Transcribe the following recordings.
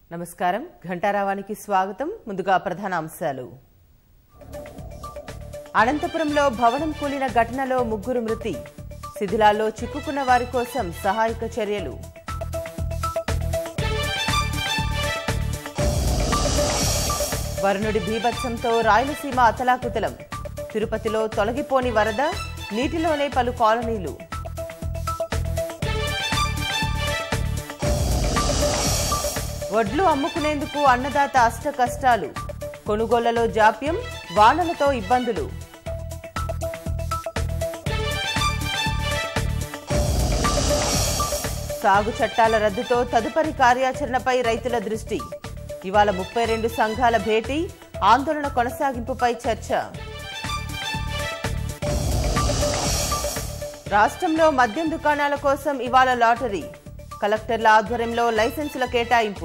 నమస్కారం ఘంటారావానికి స్వాగతం ముందుగా ప్రధాన అంశాలు అనంతపురంలో భవనం కూలిన ఘటనలో ముగ్గురు మృతి శిథిలాల్లో చిక్కుకున్న వారి కోసం సహాయక చర్యలు వరుణుడి బీభత్సంతో రాయలసీమ అతలాకుతలం తిరుపతిలో తొలగిపోని వరద నీటిలోనే పలు కాలనీలు వడ్లు అమ్ముకునేందుకు అన్నదాత అష్ట కష్టాలు కొనుగోళ్లలో జాప్యం వానలతో ఇబ్బందులు సాగు చట్టాల రద్దుతో తదుపరి కార్యాచరణపై రైతుల దృష్టి ఇవాళ ముప్పై రెండు సంఘాల భేటీ ఆందోళన కొనసాగింపుపై చర్చ రాష్ట్రంలో మద్యం దుకాణాల కోసం ఇవాళ లాటరీ కలెక్టర్ల ఆధ్వర్యంలో లైసెన్సుల కేటాయింపు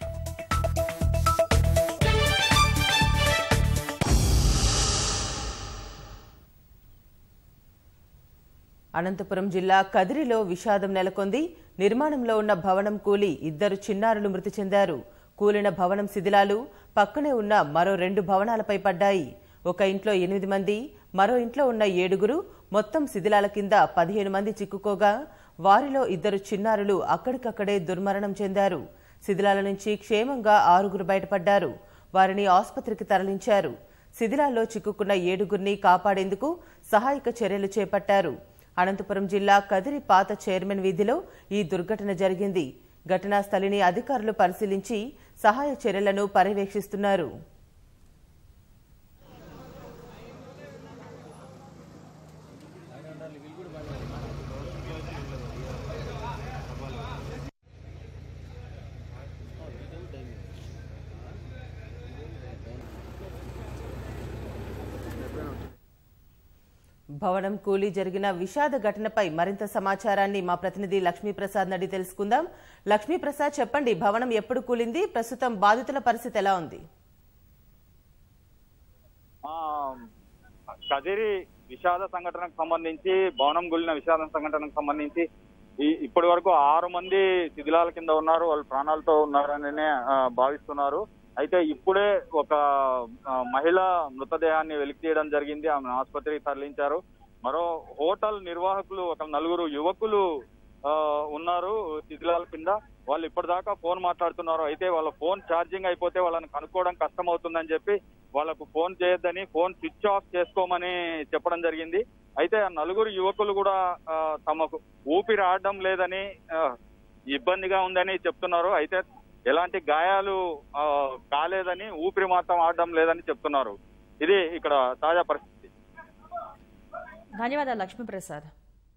అనంతపురం జిల్లా కదిరిలో విషాదం నెలకొంది నిర్మాణంలో ఉన్న భవనం కూలి ఇద్దరు చిన్నారులు మృతి చెందారు కూలిన భవనం శిథిలాలు పక్కనే ఉన్న మరో రెండు భవనాలపై పడ్డాయి ఒక ఇంట్లో ఎనిమిది మంది మరో ఇంట్లో ఉన్న ఏడుగురు మొత్తం శిథిలాల కింద పదిహేను మంది చిక్కుకోగా వారిలో ఇద్దరు చిన్నారులు అక్కడికక్కడే దుర్మరణం చెందారు శిథిలాల నుంచి క్షేమంగా ఆరుగురు బయటపడ్డారు వారిని ఆసుపత్రికి తరలించారు శిథిలాల్లో చిక్కుకున్న ఏడుగురిని కాపాడేందుకు సహాయక చర్యలు చేపట్టారు అనంతపురం జిల్లా కదిరి పాత చైర్మన్ వీధిలో ఈ దుర్ఘటన జరిగింది ఘటనా స్థలిని అధికారులు పరిశీలించి సహాయ చర్యలను పర్యవేక్షిస్తున్నారు భవనం కూలీ జరిగిన విషాద ఘటనపై మరింత సమాచారాన్ని మా ప్రతినిధి లక్ష్మీప్రసాద్ నడి తెలుసుకుందాం లక్ష్మీప్రసాద్ చెప్పండి భవనం ఎప్పుడు కూలింది ప్రస్తుతం బాధితుల పరిస్థితి ఎలా ఉంది ఆ, కదిరి విషాద సంఘటనకు సంబంధించి భవనం గులిన విషాద సంఘటనకు సంబంధించి ఈ ఇప్పటి వరకు ఆరు మంది శిథిలాల కింద ఉన్నారు వాళ్ళు ప్రాణాలతో ఉన్నారని ఆ, భావిస్తున్నారు అయితే ఇప్పుడే ఒక ఆ, మహిళ మృతదేహాన్ని వెలికి తీయడం జరిగింది ఆమె ఆసుపత్రికి తరలించారు మరో హోటల్ నిర్వాహకులు ఒక నలుగురు యువకులు ఆ, ఉన్నారు శిథిలాల కింద వాళ్ళు ఇప్పటిదాకా ఫోన్ మాట్లాడుతున్నారు అయితే వాళ్ళ ఫోన్ ఛార్జింగ్ అయిపోతే వాళ్ళని కనుక్కోవడం కష్టం అవుతుందని చెప్పి వాళ్ళకు ఫోన్ చేయొద్దని ఫోన్ స్విచ్ ఆఫ్ చేసుకోమని చెప్పడం జరిగింది అయితే ఆ నలుగురు యువకులు కూడా ఆ, తమకు ఊపిరి ఆడడం లేదని ఆ, ఇబ్బందిగా ఉందని చెప్తున్నారు అయితే ఎలాంటి గాయాలు ఆ, కాలేదని ఊపిరి మాత్రం ఆడడం లేదని చెప్తున్నారు ఇది ఇక్కడ తాజా పరిస్థితి ధన్యవాదాలు లక్ష్మీప్రసాద్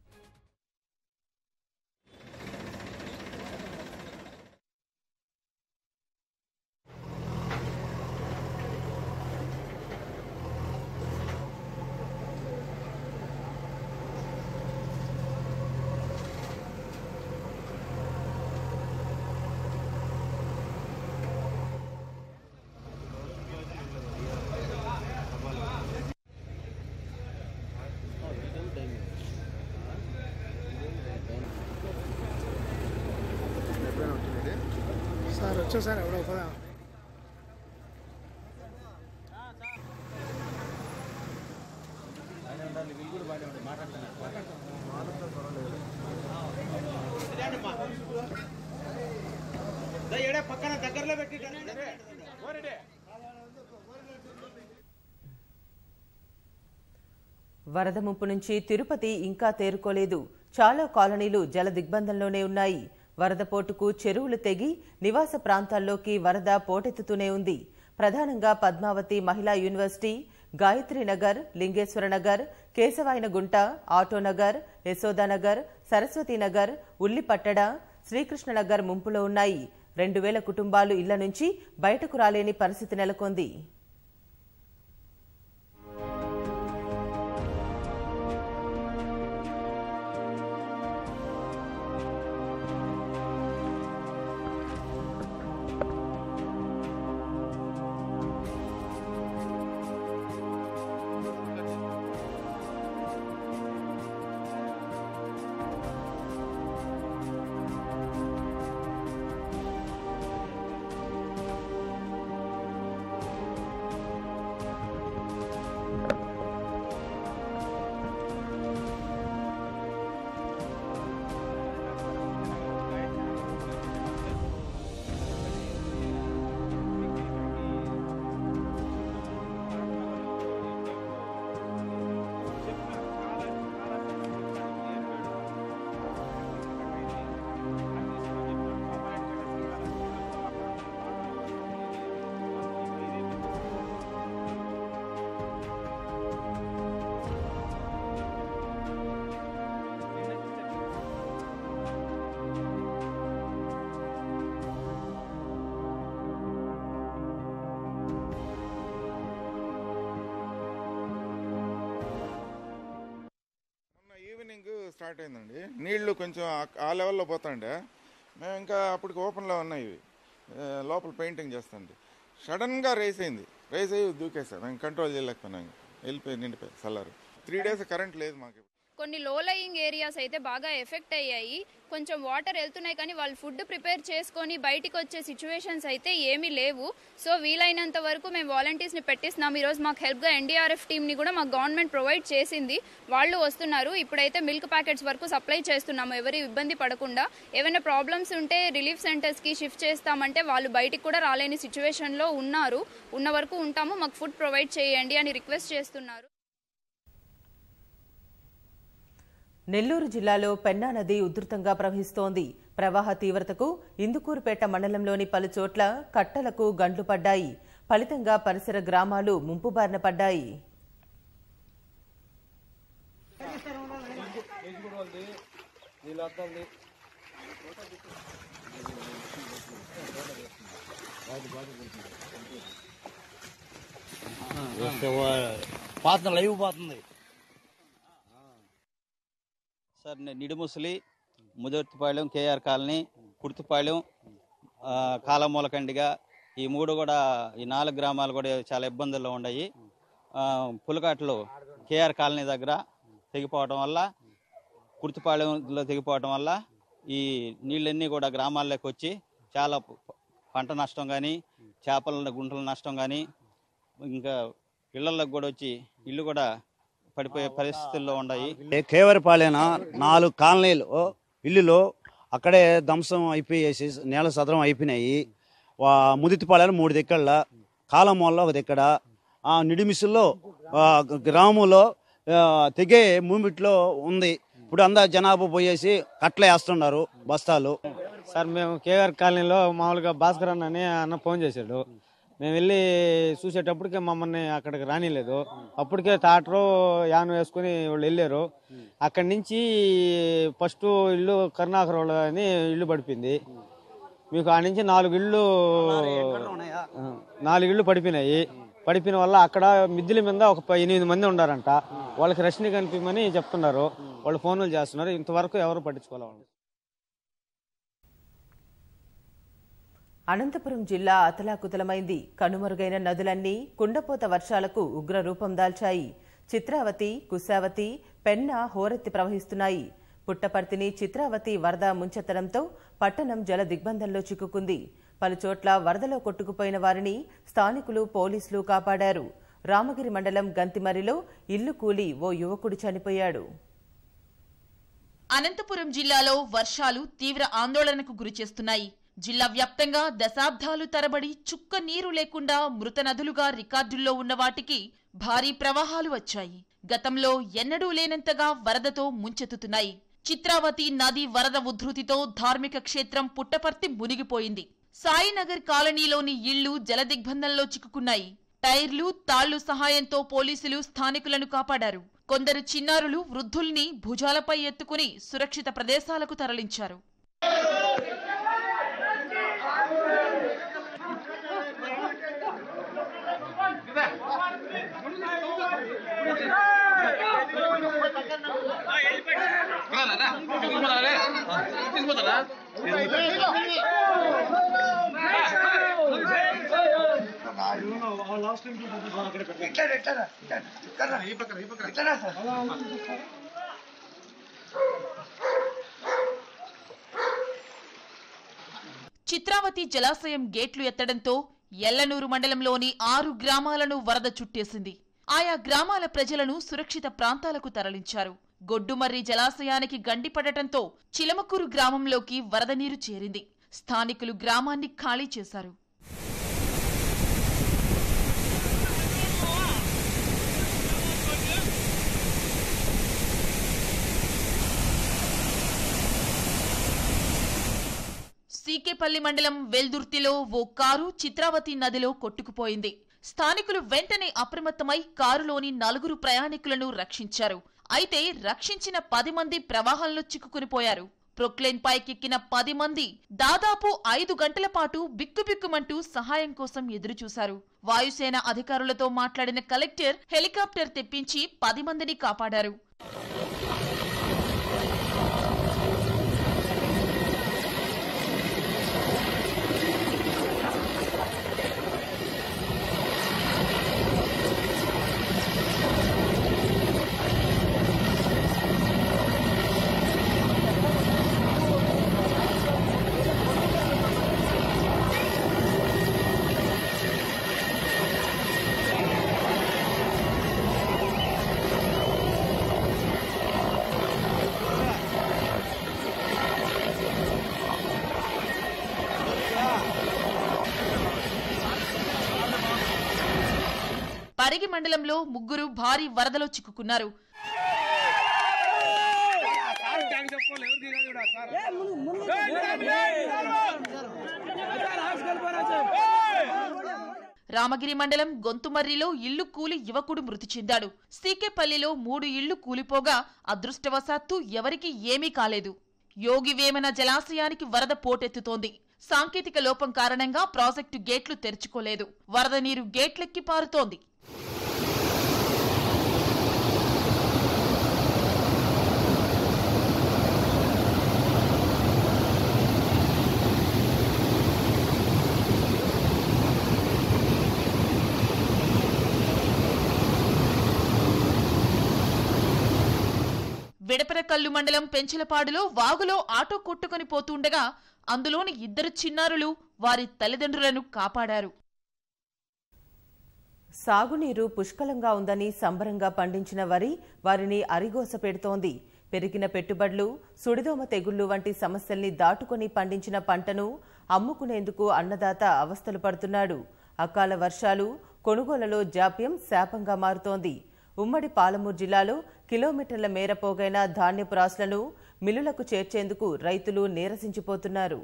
సార్ వచ్చా సార్ ఎవడో పదా వరద ముప్పు నుంచి తిరుపతి ఇంకా తేరుకోలేదు చాలా కాలనీలు జల దిగ్బంధంలోనే ఉన్నాయి వరద పోటుకు చెరువులు తెగి నివాస ప్రాంతాల్లోకి వరద పోటెత్తుతూనే ఉంది ప్రధానంగా పద్మావతి మహిళా యూనివర్సిటీ గాయత్రి నగర్ లింగేశ్వర నగర్ కేశవాయనగుంట ఆటోనగర్ యశోదానగర్ సరస్వతి నగర్ ఉల్లిపట్టడ శ్రీకృష్ణనగర్ ముంపులో ఉన్నాయి రెండు వేల కుటుంబాలు ఇళ్ల నుంచి బయటకు రాలేని పరిస్థితి నెలకొంది స్టార్ట్ అయిందండి నీళ్లు కొంచెం ఆ- ఆ లెవెల్లో పోతాండే మేము ఇంకా అప్పటికి ఓపెన్లో ఉన్నాయి ఇవి ఆ, లోపల పెయింటింగ్ చేస్తుంది సడన్గా రేస్ అయింది రేస్ అయ్యి దూకేసాం మేము కంట్రోల్ చేయలేకపోయినాం ఇంకా. వెళ్ళిపోయి నిండిపోయి సల్లారు త్రీ డేస్ కరెంట్ లేదు మాకు కొన్ని లో లయింగ్ ఏరియాస్ అయితే బాగా ఎఫెక్ట్ అయ్యాయి కొంచెం వాటర్ వెళ్తున్నాయి కానీ వాళ్ళు ఫుడ్ ప్రిపేర్ చేసుకొని బయటికి వచ్చే సిచ్యువేషన్స్ అయితే ఏమీ లేవు సో వీలైనంత వరకు మేము వాలంటీర్స్ని పెట్టిస్తున్నాం ఈరోజు మాకు హెల్ప్గా ఎన్డీఆర్ఎఫ్ టీమ్ని కూడా మాకు గవర్నమెంట్ ప్రొవైడ్ చేసింది వాళ్ళు వస్తున్నారు ఇప్పుడైతే మిల్క్ ప్యాకెట్స్ వరకు సప్లై చేస్తున్నాము ఎవరు ఇబ్బంది పడకుండా ఏమైనా ప్రాబ్లమ్స్ ఉంటే రిలీఫ్ సెంటర్స్కి షిఫ్ట్ చేస్తామంటే వాళ్ళు బయటికి కూడా రాలేని సిచ్యువేషన్లో ఉన్నారు ఉన్న వరకు ఉంటాము మాకు ఫుడ్ ప్రొవైడ్ చేయండి అని రిక్వెస్ట్ చేస్తున్నారు నెల్లూరు జిల్లాలో పెన్నా నది ఉధృతంగా ప్రవహిస్తోంది ప్రవాహ తీవ్రతకు ఇందుకూరుపేట మండలంలోని పలు చోట్ల కట్టలకు గండ్లు పడ్డాయి ఫలితంగా పరిసర గ్రామాలు ముంపు బారిన పడ్డాయి పోతుంది లైవ్ పోతుంది సార్ నేను నిడుముసలి ముదుర్తిపాళెం కేఆర్ కాలనీ కుర్తిపాళెం ఆ, కాలమూలకండిగా ఈ మూడు కూడా ఈ నాలుగు గ్రామాలు కూడా చాలా ఇబ్బందుల్లో ఉన్నాయి ఆ, పులకాట్లు కేఆర్ కాలనీ దగ్గర తెగిపోవడం వల్ల కుర్తిపాళెంలో తెగిపోవడం వల్ల ఈ నీళ్ళన్నీ కూడా గ్రామాల్లోకి వచ్చి చాలా ప- పంట నష్టం కానీ చేపల గుంటల నష్టం కానీ ఇంకా ఇళ్లలోకి కూడా వచ్చి ఇల్లు కూడా పడిపోయే పరిస్థితుల్లో ఉన్నాయి కేవరిపాలెన నాలుగు కాలనీలు ఇల్లులు అక్కడే ధ్వంసం అయిపోయేసి నేల సదరం అయిపోయినాయి వా- ముదితిపాలెన మూడు దిక్కళ్ళ కాలమూలలో ఒక దిక్కడ ఆ నిడిమిసుల్లో ఆ, గ్రామంలో ఆ, తెగే మూమిట్లో ఉంది ఇప్పుడు అందా జనాభా పోయేసి కట్ల వేస్తున్నారు బస్తాలు సార్ మేము కేఆర్ కాలనీలో మామూలుగా భాస్కర్ అన్న అని అన్న ఫోన్ చేశాడు మేము వెళ్ళి చూసేటప్పటికే మమ్మల్ని అక్కడికి రానిలేదు అప్పటికే తాటరు యాన్ వేసుకుని వాళ్ళు వెళ్ళారు అక్కడి నుంచి ఫస్ట్ ఇల్లు కరుణాకర్ వాళ్ళ అని ఇల్లు పడిపోయింది మీకు ఆ నుంచి నాలుగు ఇళ్ళు ఆ, నాలుగు ఇళ్ళు పడిపోయినాయి పడిపోయిన వల్ల అక్కడ మిద్దుల మీద ఒక ప- ఎనిమిది మంది ఉన్నారంట వాళ్ళకి రష్ని కనిపించమని చెప్తున్నారు వాళ్ళు ఫోన్లు చేస్తున్నారు ఇంతవరకు ఎవరు పట్టించుకోవాలి వాళ్ళు అనంతపురం జిల్లా అతలాకుతలమైంది కనుమరుగైన నదులన్నీ కుండపోత వర్షాలకు ఉగ్ర రూపం దాల్చాయి చిత్రావతి కుశావతి పెన్న హోరెత్తి ప్రవహిస్తున్నాయి పుట్టపర్తిని చిత్రావతి వరద ముంచెత్తడంతో పట్టణం జల దిగ్బంధంలో చిక్కుకుంది పలుచోట్ల వరదలో కొట్టుకుపోయిన వారిని స్థానికులు పోలీసులు కాపాడారు రామగిరి మండలం గంతిమరిలో ఇల్లు కూలి ఓ యువకుడు చనిపోయాడు అనంతపురం జిల్లాలో వర్షాలు తీవ్ర ఆందోళనకు గురిచేస్తున్నాయి జిల్లా వ్యాప్తంగా దశాబ్దాలు తరబడి చుక్క నీరు లేకుండా మృత నదులుగా రికార్డుల్లో ఉన్న వాటికి భారీ ప్రవాహాలు వచ్చాయి గతంలో ఎన్నడూ లేనంతగా వరదతో ముంచెత్తుతున్నాయి చిత్రావతి నది వరద ఉధృతితో ధార్మిక క్షేత్రం పుట్టపర్తి మునిగిపోయింది సాయినగర్ కాలనీలోని ఇళ్లు జలదిగ్బంధంలో చిక్కుకున్నాయి టైర్లు తాళ్లు సహాయంతో పోలీసులు స్థానికులను కాపాడారు కొందరు చిన్నారులు వృద్ధుల్ని భుజాలపై ఎత్తుకుని సురక్షిత ప్రదేశాలకు తరలించారు చిత్రావతి జలాశయం గేట్లు ఎత్తడంతో ఎల్లనూరు మండలంలోని ఆరు గ్రామాలను వరద చుట్టేసింది ఆయా గ్రామాల ప్రజలను సురక్షిత ప్రాంతాలకు తరలించారు గొడ్డుమర్రి జలాశయానికి గండిపడటంతో చిలమకూరు గ్రామంలోకి వరద నీరు చేరింది స్థానికులు గ్రామాన్ని ఖాళీ చేశారు సీకేపల్లి మండలం వెల్దుర్తిలో ఓ కారు చిత్రావతి నదిలో కొట్టుకుపోయింది స్థానికులు వెంటనే అప్రమత్తమై కారులోని నలుగురు ప్రయాణికులను రక్షించారు అయితే రక్షించిన పది మంది ప్రవాహంలో చిక్కుకునిపోయారు ప్రొక్లైన్ పైకెక్కిన పది మంది దాదాపు ఐదు గంటల పాటు బిక్కుబిక్కుమంటూ సహాయం కోసం ఎదురుచూశారు వాయుసేన అధికారులతో మాట్లాడిన కలెక్టర్ హెలికాప్టర్ తెప్పించి పది మందిని కాపాడారు పరిగి మండలంలో ముగ్గురు భారీ వరదలో చిక్కుకున్నారు రామగిరి మండలం గొంతుమర్రిలో ఇల్లు కూలి యువకుడు మృతి చెందాడు సీకేపల్లిలో మూడు ఇళ్లు కూలిపోగా అదృష్టవశాత్తు ఎవరికీ ఏమీ కాలేదు యోగి వేమన జలాశయానికి వరద పోటెత్తుతోంది సాంకేతిక లోపం కారణంగా ప్రాజెక్టు గేట్లు తెరుచుకోలేదు వరద నీరు గేట్లెక్కి పారుతోంది విడపరకల్లు మండలం పెంచలపాడులో వాగులో ఆటో కొట్టుకొని పోతుండగా అందులోని ఇద్దరు చిన్నారులు వారి తల్లిదండ్రులను కాపాడారు సాగునీరు పుష్కలంగా ఉందని సంబరంగా పండించిన వరి వారిని అరిగోస పెడుతోంది పెరిగిన పెట్టుబడులు సుడిదోమ తెగుళ్లు వంటి సమస్యల్ని దాటుకొని పండించిన పంటను అమ్ముకునేందుకు అన్నదాత అవస్థలు పడుతున్నాడు అకాల వర్షాలు కొనుగోలలో జాప్యం శాపంగా మారుతోంది ఉమ్మడి పాలమూరు జిల్లాలో కిలోమీటర్ల మేర పోగైన ధాన్యపు రాసులను మిల్లులకు చేర్చేందుకు రైతులు నీరసించిపోతున్నారు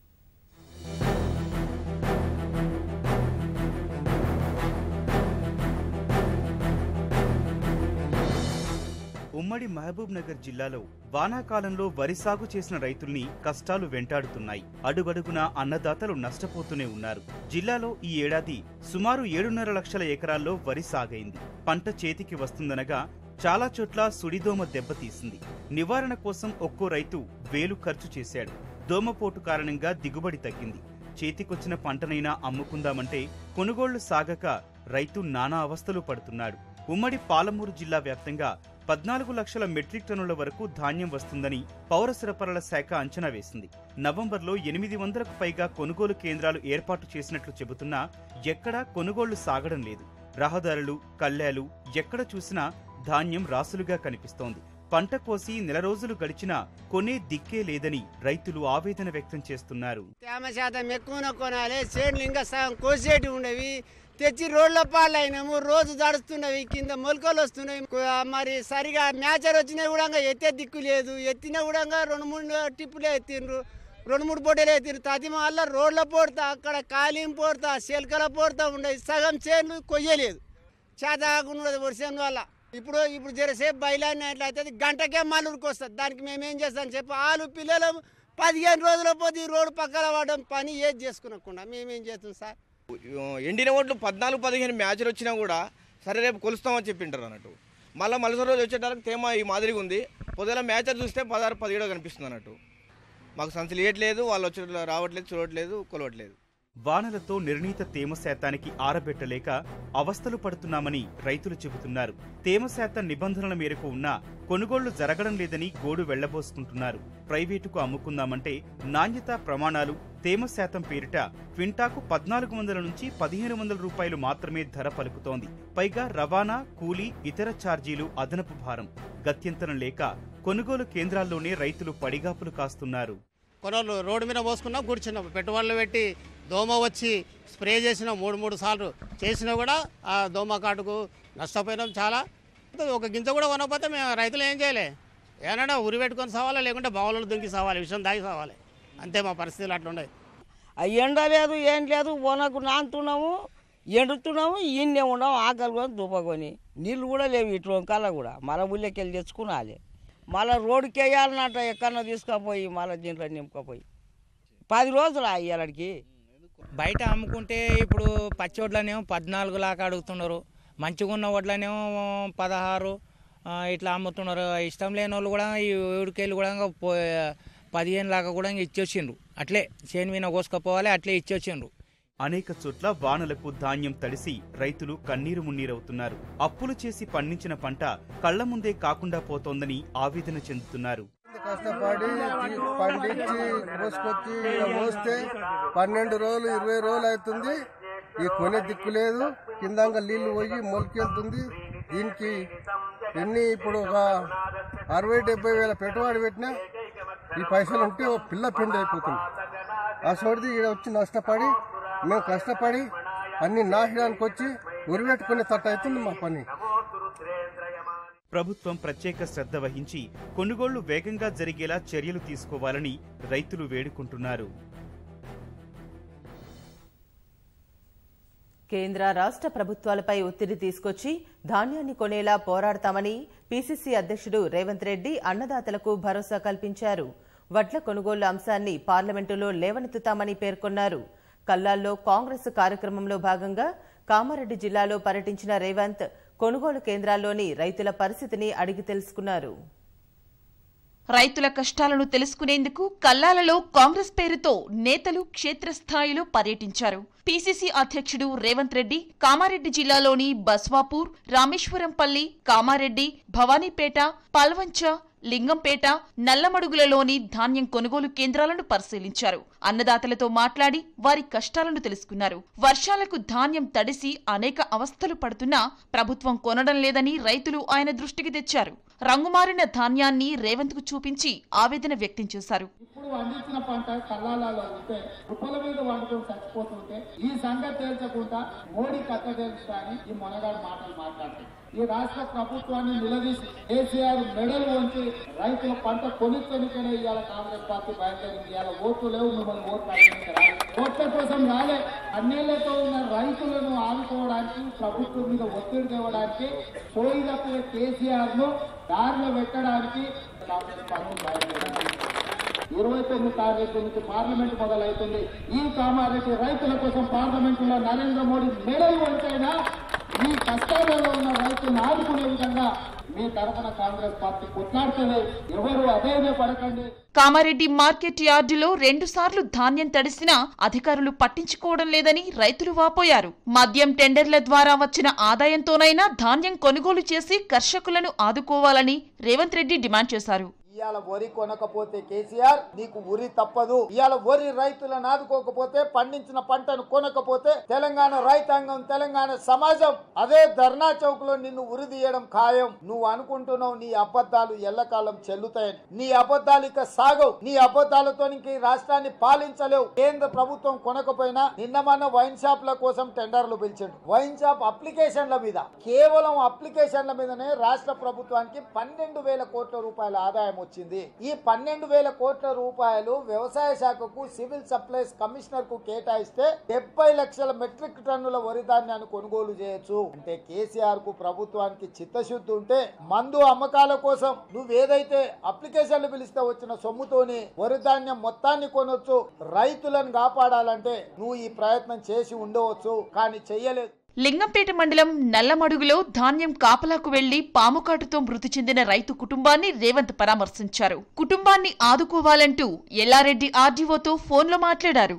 ఉమ్మడి మహబూబ్ నగర్ జిల్లాలో వానాకాలంలో వరి సాగు చేసిన రైతుల్ని కష్టాలు వెంటాడుతున్నాయి అడుగడుగునా అన్నదాతలు నష్టపోతూనే ఉన్నారు జిల్లాలో ఈ ఏడాది సుమారు ఏడున్నర లక్షల ఎకరాల్లో వరి సాగైంది పంట చేతికి వస్తుందనగా చాలా చోట్ల సుడిదోమ దెబ్బతీసింది నివారణ కోసం ఒక్కో రైతు వేలు ఖర్చు చేశాడు దోమపోటు కారణంగా దిగుబడి తగ్గింది చేతికొచ్చిన పంటనైనా అమ్ముకుందామంటే కొనుగోళ్లు సాగక రైతు నానా అవస్థలు పడుతున్నాడు ఉమ్మడి పాలమూరు జిల్లా వ్యాప్తంగా పద్నాలుగు లక్షల మెట్రిక్ టన్నుల వరకు ధాన్యం వస్తుందని పౌర సరఫరాల శాఖ అంచనా వేసింది నవంబర్లో ఎనిమిది వందలకు పైగా కొనుగోలు కేంద్రాలు ఏర్పాటు చేసినట్లు చెబుతున్నా ఎక్కడా కొనుగోళ్లు సాగడం లేదు రహదారులు కళ్యాలు ఎక్కడ చూసినా ధాన్యం రాసులుగా కనిపిస్తోంది పంట కోసి నెల రోజులు గడిచినా కొనే దిక్కే లేదని రైతులు ఆవేదన వ్యక్తం చేస్తున్నారు తేమ శాతం ఎక్కువన కొనాలి చేనులు ఇంకా సగం కోసేటి ఉండేవి తెచ్చి రోడ్ల పాలు అయినాము రోజు దడుస్తున్నవి కింద మొలకలు వస్తున్నాయి కు- మరి సరిగా మ్యాచర్ వచ్చినా కూడా ఎత్తే దిక్కు లేదు ఎత్తినా కూడా రెండు మూడు టిప్పులే ఎత్తిండ్రు రెండు మూడు పొట్టలు ఎత్తిండ్రు తది మళ్ళీ రోడ్ల పోడతా అక్కడ కాలిం పోడతా శెల్కల పోడతా ఉండేది సగం చేనులు కొయ్యలేదు చేత కాకుండా వర్షం వల్ల ఇప్పుడు ఇప్పుడు జరసేపు బయలాడిన ఎట్లయితే గంటకే మల్లూరుకి వస్తుంది దానికి మేము ఏం చేస్తాం చెప్పి వాళ్ళు పిల్లలు పదిహేను రోజుల పోతే ఈ రోడ్డు పక్కన పడడం పని ఏది చేసుకునకుండా మేమేం చేస్తాం సార్ ఎండిన ఓట్లు పద్నాలుగు పదిహేను మ్యాచ్లు వచ్చినా కూడా సరే రేపు కొలుస్తామని చెప్పింటారు అన్నట్టు మళ్ళీ మలస రోజు వచ్చేటరకు తేమ ఈ మాదిరిగా ఉంది పొద్దున మ్యాచ్ చూస్తే పదహారు పదిహేడో కనిపిస్తుంది అన్నట్టు మాకు సంచులు ఇవ్వట్లేదు వాళ్ళు వచ్చే రావట్లేదు చూడట్లేదు కొలవట్లేదు వానలతో నిర్ణీత తేమ శాతానికి ఆరబెట్టలేక అవస్థలు పడుతున్నామని రైతులు చెబుతున్నారు తేమ శాతం నిబంధనల మేరకు ఉన్నా కొనుగోళ్లు జరగడం లేదని గోడు వెళ్లబోసుకుంటున్నారు ప్రైవేటుకు అమ్ముకుందామంటే నాణ్యత ప్రమాణాలు తేమ శాతం పేరిట క్వింటాకు పద్నాలుగు వందల నుంచి పదిహేను వందల రూపాయలు మాత్రమే ధర పలుకుతోంది పైగా రవాణా కూలీ ఇతర ఛార్జీలు అదనపు భారం గత్యంతరం లేక కొనుగోలు కేంద్రాల్లోనే రైతులు పడిగాపులు కాస్తున్నారు కొనోళ్ళు రోడ్డు మీద పోసుకున్నాం కూర్చున్నాం పెట్టుబడులు పెట్టి దోమ వచ్చి స్ప్రే చేసిన మూడు మూడు సార్లు చేసినా కూడా ఆ దోమ కాటుకు నష్టపోయినాం చాలా ఒక గింజ కూడా కొనకపోతే మేము రైతులు ఏం చేయలే ఏమన్నా ఉరి పెట్టుకొని సావాలా లేకుంటే బావులలో దుంకి సావాలి విషయం దాగి సావాలి అంతే మా పరిస్థితులు అట్లున్నాయి ఆ ఎండ లేదు ఏం లేదు వనకు నాంతున్నాము ఎండుతున్నాము ఈయన్నే ఉన్నాము ఆకలి కొని దుబ్బకొని నీళ్ళు కూడా లేవు ఇటు కల్లా కూడా మళ్ళీ ఊళ్ళోకి వెళ్ళి తెచ్చుకునాలి మళ్ళీ రోడ్డుకి వేయాలన్నట్ట ఎక్కడన్నా తీసుకుపోయి మళ్ళీ దీంట్లో నింపుకపోయి పది రోజులు అయ్యాలడికి బయట అమ్ముకుంటే ఇప్పుడు పచ్చి వడ్లనేమో పద్నాలుగు లాగా అడుగుతున్నారు మంచిగా ఉన్న వడ్లనేమో పదహారు ఆ, ఇట్లా అమ్ముతున్నారు ఇష్టం లేని వాళ్ళు కూడా ఈ ఏడుకేళ్ళు కూడా ఇంకా పో- పదిహేను లాగా కూడా ఇంకా ఇచ్చొచ్చిండ్రు అట్లే చేను మీద కోసుకపోవాలి అట్లే ఇచ్చొచ్చిండ్రు అనేక చోట్ల వానలకు ధాన్యం తడిసి రైతులు కన్నీరు మున్నీరవుతున్నారు అప్పులు చేసి పండించిన పంట కళ్ల ముందే కాకుండా పోతోందని ఆవేదన చెందుతున్నారు కష్టపడి తీ- పండించి కోసుకొచ్చి ఈడ మోస్తే పన్నెండు రోజులు ఇరవై రోజులు అవుతుంది ఈ కొనే దిక్కు లేదు కిందంగా నీళ్లు పోయి మొలికెళ్తుంది దీనికి ఎన్ని ఇప్పుడు ఒక అరవై డెబ్బై వేల పెట్టుబడి పెట్టినా ఈ పైసలు ఉంటే ఓ పిల్ల పిండి అయిపోతుంది ఆ సోడిది ఈడ వచ్చి నష్టపడి మేము కష్టపడి అన్ని నాశనానికి వచ్చి ఉరిపెట్టుకునే తట్టు అవుతుంది మా పని ప్రభుత్వం ప్రత్యేక శ్రద్ధ వహించి కొనుగోళ్లు వేగంగా జరిగేలా చర్యలు తీసుకోవాలని రైతులు వేడుకుంటున్నారు కేంద్ర రాష్ట్ర ప్రభుత్వాలపై ఒత్తిడి తీసుకొచ్చి ధాన్యాన్ని కొనేలా పోరాడతామని పీసీసీ అధ్యక్షుడు రేవంత్ రెడ్డి అన్నదాతలకు భరోసా కల్పించారు వడ్ల కొనుగోలు అంశాన్ని పార్లమెంటులో లేవనెత్తుతామని పేర్కొన్నారు కల్లాల్లో కాంగ్రెస్ కార్యక్రమంలో భాగంగా కామారెడ్డి జిల్లాలో పర్యటించిన రేవంత్ కొనుగోలు కేంద్రాల్లోని రైతుల పరిస్థితిని అడిగి తెలుసుకున్నారు రైతుల కష్టాలను తెలుసుకునేందుకు కల్లాలలో కాంగ్రెస్ పేరుతో నేతలు క్షేత్రస్థాయిలో పర్యటించారు పీసీసీ అధ్యక్షుడు రేవంత్ రెడ్డి కామారెడ్డి జిల్లాలోని బస్వాపూర్ రామేశ్వరంపల్లి కామారెడ్డి భవానీపేట పల్వంచ లింగంపేట నల్లమడుగులలోని ధాన్యం కొనుగోలు కేంద్రాలను పరిశీలించారు అన్నదాతలతో మాట్లాడి వారి కష్టాలను తెలుసుకున్నారు వర్షాలకు ధాన్యం తడిసి అనేక అవస్థలు పడుతున్నా ప్రభుత్వం కొనడం లేదని రైతులు ఆయన దృష్టికి తెచ్చారు రంగుమారిన ధాన్యాన్ని రేవంత్ కు చూపించి ఆవేదన వ్యక్తం చేశారు ఇప్పుడు పండించిన పంట కల్లాలలో ఉంటే కుప్పల మీద వండుకొని చచ్చిపోతుంటే ఈ సంగతి తేల్చకుండా మోడీ కథ తెలుస్తా అని ఈ మొనగాడు మాటలు మాట్లాడతాయి ఈ రాష్ట్ర ప్రభుత్వాన్ని నిలదీసి కేసీఆర్ మెడలు వంచి రైతుల పంట కొనుక్కొనికనే ఇవాళ కాంగ్రెస్ పార్టీ బయలుదేరింది ఇవాళ ఓట్లు లేవు మిమ్మల్ని ఓట్లు అడిగితే రాలేదు ఓట్ల కోసం రాలే అన్నేళ్లతో ఉన్న రైతులను ఆదుకోవడానికి ప్రభుత్వం మీద ఒత్తిడి తేవడానికి పోయినప్పుడు కేసీఆర్ ను దారిలో పెట్టడానికి కాంగ్రెస్ పార్టీ బయలుదేరింది ఇరవై తొమ్మిది తారీఖు నుంచి పార్లమెంట్ మొదలవుతుంది ఈ కామారెడ్డి రైతుల కోసం పార్లమెంటులో నరేంద్ర మోడీ మెడలు వంటైనా ఈ కష్టాలలో ఉన్న రైతులను ఆదుకునే విధంగా మీ తరఫున కాంగ్రెస్ పార్టీ కొట్లాడుతుంది ఎవరు అధైర్య పడకండి కామారెడ్డి మార్కెట్ యార్డులో రెండుసార్లు ధాన్యం తడిసినా అధికారులు పట్టించుకోవడం లేదని రైతులు వాపోయారు మద్యం టెండర్ల ద్వారా వచ్చిన ఆదాయంతోనైనా ధాన్యం కొనుగోలు చేసి కర్షకులను ఆదుకోవాలని రేవంత్ రెడ్డి డిమాండ్ చేశారు ఇవాళ వరి కొనకపోతే కేసీఆర్ నీకు ఉరి తప్పదు ఇవాళ వరి రైతులను ఆదుకోకపోతే పండించిన పంటను కొనకపోతే తెలంగాణ రైతాంగం తెలంగాణ సమాజం అదే ధర్నా చౌక్ లో నిన్ను ఉరి తీయడం ఖాయం నువ్వు అనుకుంటున్నావు నీ అబద్ధాలు ఎల్లకాలం చెల్లుతాయని నీ అబద్ధాలు ఇక సాగవు నీ అబద్ధాలతో ఇంక ఈ రాష్ట్రాన్ని పాలించలేవు కేంద్ర ప్రభుత్వం కొనకపోయినా నిన్న మన వైన్ షాప్ల కోసం టెండర్లు పిలిచిండు వైన్ షాప్ అప్లికేషన్ల మీద కేవలం అప్లికేషన్ల మీదనే రాష్ట్ర ప్రభుత్వానికి పన్నెండు వేల కోట్ల రూపాయల ఆదాయం వచ్చింది ఈ పన్నెండు వేల కోట్ల రూపాయలు వ్యవసాయ శాఖకు సివిల్ సప్లైస్ కమిషనర్ కు కేటాయిస్తే డెబ్బై లక్షల మెట్రిక్ టన్నుల వరి ధాన్యాన్ని కొనుగోలు చేయొచ్చు అంటే కేసీఆర్ కు ప్రభుత్వానికి చిత్తశుద్ధి ఉంటే మందు అమ్మకాల కోసం నువ్వేదైతే అప్లికేషన్లు పిలిస్తే వచ్చిన సొమ్ముతోని వరి ధాన్యం మొత్తాన్ని కొనొచ్చు రైతులను కాపాడాలంటే నువ్వు ఈ ప్రయత్నం చేసి ఉండవచ్చు కానీ చెయ్యలేదు లింగంపేట మండలం నల్లమడుగులో ధాన్యం కాపలాకు వెళ్లి పాముకాటుతో మృతి చెందిన రైతు కుటుంబాన్ని రేవంత్ పరామర్శించారు కుటుంబాన్ని ఆదుకోవాలంటూ ఎల్లారెడ్డి ఆర్డీఓతో ఫోన్లో మాట్లాడారు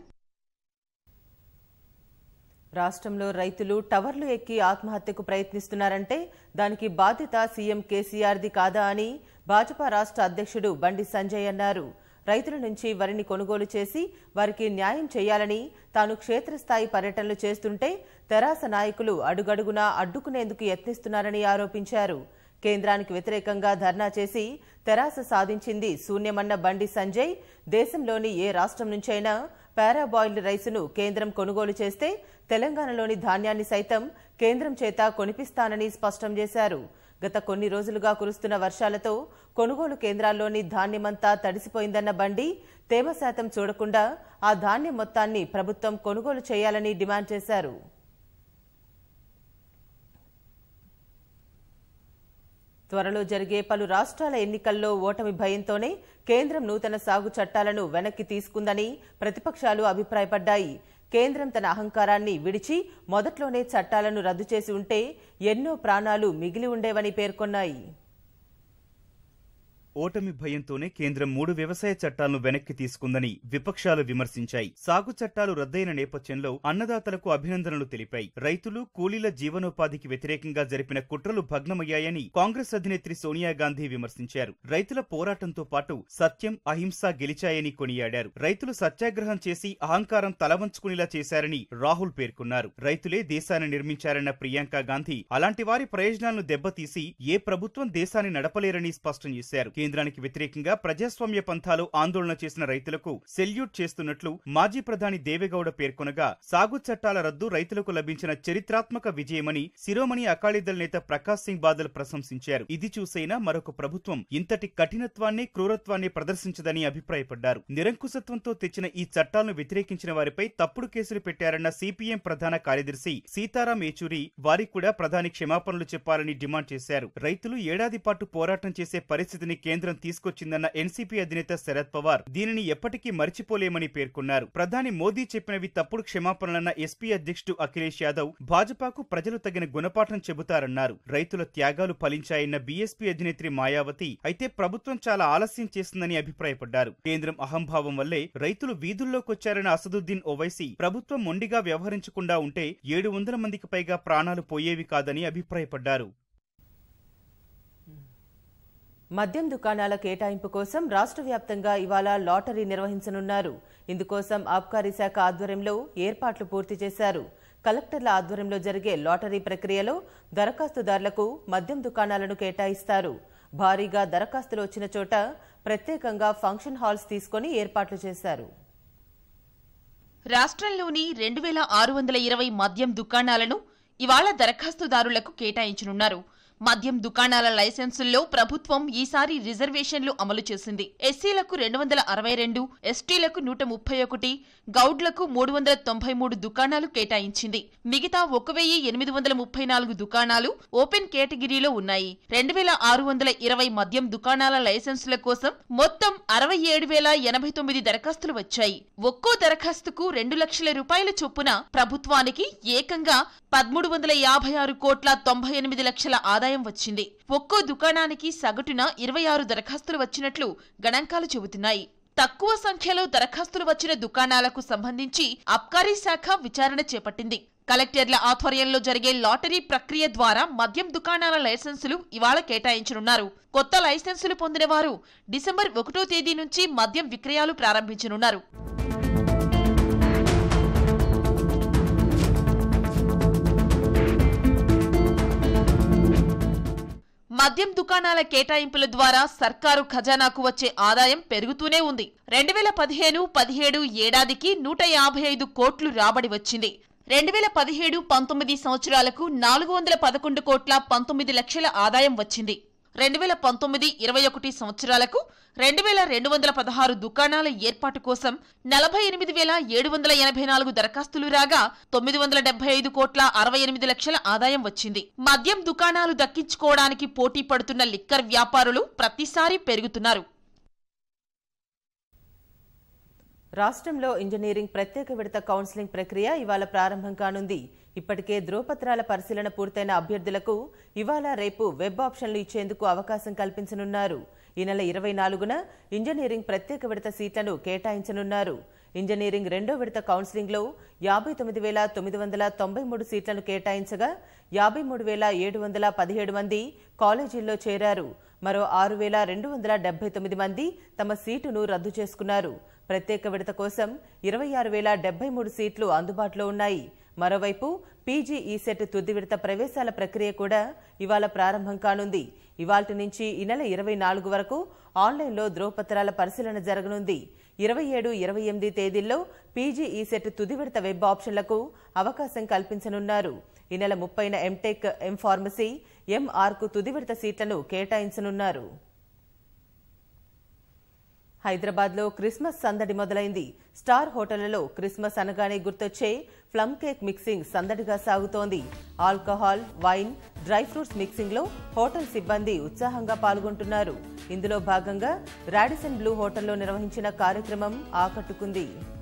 రాష్ట్రంలో రైతులు టవర్లు ఎక్కి ఆత్మహత్యకు ప్రయత్నిస్తున్నారంటే దానికి బాధ్యత సీఎం కేసీఆర్ది కాదా అని భాజపా రాష్ట్ర అధ్యక్షుడు బండి సంజయ్ అన్నారు రైతుల నుంచి వరిని కొనుగోలు చేసి వారికి న్యాయం చేయాలని తాను క్షేత్రస్థాయి పర్యటనలు చేస్తుంటే తెరాస నాయకులు అడుగడుగునా అడ్డుకునేందుకు యత్నిస్తున్నారని ఆరోపించారు కేంద్రానికి వ్యతిరేకంగా ధర్నా చేసి తెరాస సాధించింది శూన్యమన్న బండి సంజయ్ దేశంలోని ఏ రాష్ట్రం నుంచైనా పారాబాయిల్డ్ రైసును కేంద్రం కొనుగోలు చేస్తే తెలంగాణలోని ధాన్యాన్ని సైతం కేంద్రం చేత కొనిపిస్తానని స్పష్టం చేశారు గత కొన్ని రోజులుగా కురుస్తున్న వర్షాలతో కొనుగోలు కేంద్రాల్లోని ధాన్యమంతా తడిసిపోయిందన్న బండి తేమ శాతం చూడకుండా ఆ ధాన్యం మొత్తాన్ని ప్రభుత్వం కొనుగోలు చేయాలని డిమాండ్ చేశారు త్వరలో జరిగే పలు రాష్ట్రాల ఎన్నికల్లో ఓటమి భయంతోనే కేంద్రం నూతన సాగు చట్టాలను వెనక్కి తీసుకుందని ప్రతిపక్షాలు అభిప్రాయపడ్డాయి కేంద్రం తన అహంకారాన్ని విడిచి మొదట్లోనే చట్టాలను రద్దు చేసి ఉంటే ఎన్నో ప్రాణాలు మిగిలి ఉండేవని పేర్కొన్నాయి ఓటమి భయంతోనే కేంద్రం మూడు వ్యవసాయ చట్టాలను వెనక్కి తీసుకుందని విపక్షాలు విమర్శించాయి సాగు చట్టాలు రద్దయిన నేపథ్యంలో అన్నదాతలకు అభినందనలు తెలిపాయి రైతులు కూలీల జీవనోపాధికి వ్యతిరేకంగా జరిపిన కుట్రలు భగ్నమయ్యాయని కాంగ్రెస్ అధినేత్రి సోనియా గాంధీ విమర్శించారు రైతుల పోరాటంతో పాటు సత్యం అహింస గెలిచాయని కొనియాడారు రైతులు సత్యాగ్రహం చేసి అహంకారం తలవంచుకునేలా చేశారని రాహుల్ పేర్కొన్నారు రైతులే దేశాన్ని నిర్మించారన్న ప్రియాంక గాంధీ అలాంటి వారి ప్రయోజనాలను దెబ్బతీసి ఏ ప్రభుత్వం దేశాన్ని నడపలేరని స్పష్టం చేశారు కేంద్రానికి వ్యతిరేకంగా ప్రజాస్వామ్య పంథాలో ఆందోళన చేసిన రైతులకు సెల్యూట్ చేస్తున్నట్లు మాజీ ప్రధాని దేవేగౌడ పేర్కొనగా సాగు చట్టాల రద్దు రైతులకు లభించిన చరిత్రాత్మక విజయమని శిరోమణి అకాలీదళ నేత ప్రకాశ్ సింగ్ బాదల్ ప్రశంసించారు ఇది చూసైనా మరొక ప్రభుత్వం ఇంతటి కఠినత్వాన్ని క్రూరత్వాన్ని ప్రదర్శించదని అభిప్రాయపడ్డారు నిరంకుశత్వంతో తెచ్చిన ఈ చట్టాలను వ్యతిరేకించిన వారిపై తప్పుడు కేసులు పెట్టారన్న సిపిఎం ప్రధాన కార్యదర్శి సీతారాం ఏచూరి వారికి కూడా ప్రధాని క్షమాపణలు చెప్పాలని డిమాండ్ చేశారు రైతులు ఏడాది పాటు పోరాటం చేసే పరిస్థితిని కేంద్రం తీసుకొచ్చిందన్న ఎన్సీపీ అధినేత శరద్ పవార్ దీనిని ఎప్పటికీ మర్చిపోలేమని పేర్కొన్నారు ప్రధాని మోదీ చెప్పినవి తప్పుడు క్షమాపణలన్న ఎస్పీ అధ్యక్షుడు అఖిలేష్ యాదవ్ భాజపాకు ప్రజలు తగిన గుణపాఠం చెబుతారన్నారు రైతుల త్యాగాలు ఫలించాయన్న బీఎస్పీ అధినేత్రి మాయావతి అయితే ప్రభుత్వం చాలా ఆలస్యం చేస్తుందని అభిప్రాయపడ్డారు కేంద్రం అహంభావం వల్లే రైతులు వీధుల్లోకొచ్చారన్న అసదుద్దీన్ ఓవైసీ ప్రభుత్వం మొండిగా వ్యవహరించకుండా ఉంటే ఏడు వందల మందికి పైగా ప్రాణాలు పోయేవి కాదని అభిప్రాయపడ్డారు మద్యం దుకాణాల కేటాయింపు కోసం రాష్ట్ర వ్యాప్తంగా ఇవాళ లాటరీ నిర్వహించనున్నారు ఇందుకోసం ఆబ్కారీ శాఖ ఆధ్వర్యంలో ఏర్పాట్లు పూర్తి చేశారు కలెక్టర్ల ఆధ్వర్యంలో జరిగే లాటరీ ప్రక్రియలో దరఖాస్తుదారులకు మద్యం దుకాణాలను కేటాయిస్తారు భారీగా దరఖాస్తులు వచ్చిన చోట ప్రత్యేకంగా ఫంక్షన్ హాల్స్ తీసుకొని ఏర్పాట్లు చేశారు రాష్ట్రంలోని రెండు వేల ఆరు వందల ఇరవై మద్యం దుకాణాలను ఇవాళ దరఖాస్తుదారులకు కేటాయించనున్నారు మద్యం దుకాణాల లైసెన్సుల్లో ప్రభుత్వం ఈసారి రిజర్వేషన్లు అమలు చేసింది ఎస్సీలకు రెండు వందల అరవై రెండు ఎస్టీలకు నూట ముప్పై ఒకటి గౌడ్లకు మూడు వందల తొంభై మూడు దుకాణాలు కేటాయించింది మిగతా ఒక వెయ్యి ఎనిమిది వందల ముప్పై నాలుగు దుకాణాలు ఓపెన్ కేటగిరీలో ఉన్నాయి రెండు వేల ఆరు వందల ఇరవై మద్యం దుకాణాల లైసెన్సుల కోసం మొత్తం అరవై ఏడు వేల ఎనభై తొమ్మిది దరఖాస్తులు వచ్చాయి ఒక్కో దరఖాస్తుకు రెండు లక్షల రూపాయల చొప్పున ప్రభుత్వానికి ఏకంగా పదమూడు వందల యాభై ఆరు కోట్ల తొంభై ఎనిమిది లక్షల ఆదాయం వచ్చింది ఒక్కో దుకాణానికి సగటున ఇరవై ఆరు దరఖాస్తులు వచ్చినట్లు గణాంకాలు చెబుతున్నాయి తక్కువ సంఖ్యలో దరఖాస్తులు వచ్చిన దుకాణాలకు సంబంధించి అబ్కారీ శాఖ విచారణ చేపట్టింది కలెక్టర్ల ఆధ్వర్యంలో జరిగే లాటరీ ప్రక్రియ ద్వారా మద్యం దుకాణాల లైసెన్సులు ఇవాళ కేటాయించనున్నారు కొత్త లైసెన్సులు పొందిన వారు డిసెంబర్ ఒకటో తేదీ నుంచి మద్యం విక్రయాలు ప్రారంభించనున్నారు మద్యం దుకాణాల కేటాయింపుల ద్వారా సర్కారు ఖజానాకు వచ్చే ఆదాయం పెరుగుతూనే ఉంది రెండు వేల పదిహేను పదిహేడు ఏడాదికి నూట యాభై ఐదు కోట్లు రాబడి వచ్చింది రెండు వేల పదిహేడు పంతొమ్మిది సంవత్సరాలకు నాలుగు వందల పదకొండు కోట్ల పంతొమ్మిది లక్షల ఆదాయం వచ్చింది రెండు వేల పంతొమ్మిది ఇరవై ఒకటి సంవత్సరాలకు రెండు వేల రెండు వందల పదహారు దుకాణాల ఏర్పాటు కోసం నలభై ఎనిమిది వేల ఏడు వందల ఎనభై నాలుగు దరఖాస్తులు రాగా తొమ్మిది వందల డెబ్బై ఐదు కోట్ల అరవై ఎనిమిది లక్షల ఆదాయం వచ్చింది మద్యం దుకాణాలు దక్కించుకోవడానికి పోటీ పడుతున్న లిక్కర్ వ్యాపారులు ప్రతిసారి పెరుగుతున్నారు రాష్ట్రంలో ఇంజనీరింగ్ ప్రత్యేక విడత కౌన్సిలింగ్ ప్రక్రియ ఇవాళ ప్రారంభం కానుంది ఇప్పటికే ధ్రువపత్రాల పరిశీలన పూర్తయిన అభ్యర్థులకు ఇవాళ రేపు వెబ్ ఆప్షన్లు ఇచ్చేందుకు అవకాశం కల్పించనున్నారు ఈ నెల ఇరవై నాలుగున ఇంజనీరింగ్ ప్రత్యేక విడత సీట్లను కేటాయించనున్నారు ఇంజనీరింగ్ రెండో విడత కౌన్సిలింగ్లో యాభై తొమ్మిది వేల తొమ్మిది వందల తొంభై మూడు సీట్లను కేటాయించగా యాభై మూడు వేల ఏడు వందల పదిహేడు మంది కాలేజీల్లో చేరారు మరో ఆరు వేల రెండు వందల డెబ్బై తొమ్మిది మంది తమ సీటును రద్దు చేసుకున్నారు ప్రత్యేక విడత కోసం ఇరవై ఆరు వేల డెబ్బై మూడు సీట్లు అందుబాటులో ఉన్నాయి మరోవైపు పీజీ ఈసెట్ తుది విడత ప్రవేశాల ప్రక్రియ కూడా ఇవాళ ప్రారంభం కానుంది ఇవాల్టి నుంచి ఈ నెల ఇరవై నాలుగు వరకు ఆన్లైన్లో ధ్రువపత్రాల పరిశీలన జరగనుంది ఇరవై ఏడు ఇరవై ఎనిమిది తేదీల్లో పీజీ ఈసెట్ తుది విడత వెబ్ ఆప్షన్లకు అవకాశం కల్పించనున్నారు ఈ నెల ముప్పైన ఎంటెక్ ఎం ఫార్మసీ ఎంఆర్కు తుది విడత సీట్లను కేటాయించనున్నారు హైదరాబాద్ లో క్రిస్మస్ సందడి మొదలైంది స్టార్ హోటళ్లలో క్రిస్మస్ అనగానే గుర్తొచ్చే ప్లమ్ కేక్ మిక్సింగ్ సందడిగా సాగుతోంది alcohol wine dry fruits mixing లో హోటల్ సిబ్బంది ఉత్సాహంగా పాల్గొంటున్నారు ఇందులో భాగంగా రాడిసన్ బ్లూ హోటల్లో నిర్వహించిన కార్యక్రమం ఆకట్టుకుంది